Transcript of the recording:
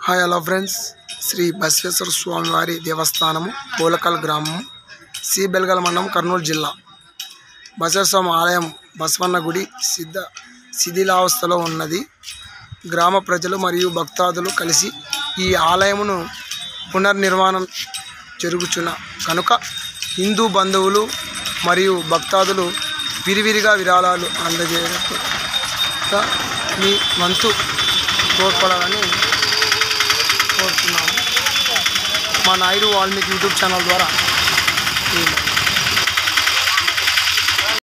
hi hello friends Shri Basaveshwara స్వామివారి దేవస్థానము పోలకల్ గ్రామం సి బెల్గల మండలం కర్నూలు జిల్లా బసవేశ్వర స్వామి ఆలయం బసవన్న గుడి సిద్ధ శిథిలావస్థలో ఉన్నది గ్రామ ప్రజలు మరియు భక్తాదులు కలిసి ఈ ఆలయమును పునర్నిర్మాణం జరుగుచున్న కనుక హిందూ బంధువులు మరియు భక్తాదులు విరివిరిగా విరాళాలు అందజేయగా మీ వంతు తోడ్పడాలని కోరుతున్నాము మా నాయుడు వాల్మీకి యూట్యూబ్ ఛానల్ ద్వారా ఈ